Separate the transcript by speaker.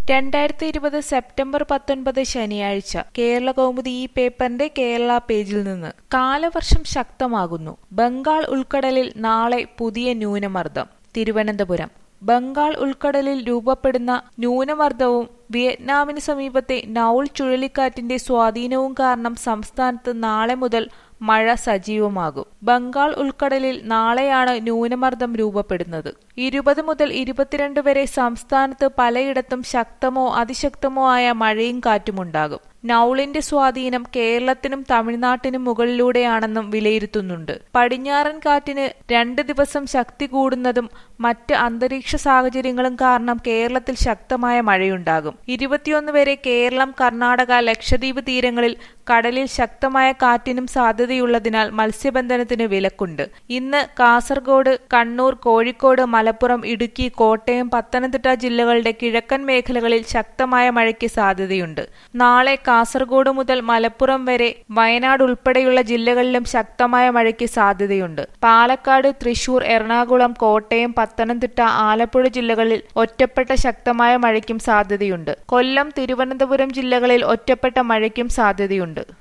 Speaker 1: രണ്ടായിരത്തി ഇരുപത് സെപ്റ്റംബർ പത്തൊൻപത് ശനിയാഴ്ച കേരള കൗമുദി ഈ പേപ്പറിന്റെ കേരള പേജിൽ നിന്ന് കാലവർഷം ശക്തമാകുന്നു ബംഗാൾ ഉൾക്കടലിൽ നാളെ പുതിയ ന്യൂനമർദ്ദം തിരുവനന്തപുരം ബംഗാൾ ഉൾക്കടലിൽ രൂപപ്പെടുന്ന ന്യൂനമർദ്ദവും വിയറ്റ്നാമിന് സമീപത്തെ നൌൾ ചുഴലിക്കാറ്റിന്റെ സ്വാധീനവും കാരണം സംസ്ഥാനത്ത് നാളെ മുതൽ മഴ സജീവമാകും ബംഗാൾ ഉൾക്കടലിൽ നാളെയാണ് ന്യൂനമർദ്ദം രൂപപ്പെടുന്നത് ഇരുപത് മുതൽ ഇരുപത്തിരണ്ട് വരെ സംസ്ഥാനത്ത് പലയിടത്തും ശക്തമോ അതിശക്തമോ ആയ മഴയും കാറ്റുമുണ്ടാകും നൌളിന്റെ സ്വാധീനം കേരളത്തിനും തമിഴ്നാട്ടിനും മുകളിലൂടെയാണെന്നും വിലയിരുത്തുന്നുണ്ട് പടിഞ്ഞാറൻ കാറ്റിന് രണ്ട് ദിവസം ശക്തി കൂടുന്നതും മറ്റ് അന്തരീക്ഷ സാഹചര്യങ്ങളും കാരണം കേരളത്തിൽ ശക്തമായ മഴയുണ്ടാകും ഇരുപത്തിയൊന്ന് വരെ കേരളം കർണാടക ലക്ഷദ്വീപ് തീരങ്ങളിൽ കടലിൽ ശക്തമായ കാറ്റിനും സാധ്യതയുള്ളതിനാൽ മത്സ്യബന്ധനത്തിന് വിലക്കുണ്ട് ഇന്ന് കാസർഗോഡ് കണ്ണൂർ കോഴിക്കോട് മലപ്പുറം ഇടുക്കി കോട്ടയം പത്തനംതിട്ട ജില്ലകളുടെ കിഴക്കൻ മേഖലകളിൽ ശക്തമായ മഴയ്ക്ക് സാധ്യതയുണ്ട് നാളെ കാസർഗോഡ് മുതൽ മലപ്പുറം വരെ വയനാട് ഉൾപ്പെടെയുള്ള ജില്ലകളിലും ശക്തമായ മഴയ്ക്ക് സാധ്യതയുണ്ട് പാലക്കാട് തൃശൂർ എറണാകുളം കോട്ടയം പത്തനംതിട്ട ആലപ്പുഴ ജില്ലകളിൽ ഒറ്റപ്പെട്ട ശക്തമായ മഴയ്ക്കും സാധ്യതയുണ്ട് കൊല്ലം തിരുവനന്തപുരം ജില്ലകളിൽ ഒറ്റപ്പെട്ട മഴയ്ക്കും സാധ്യതയുണ്ട്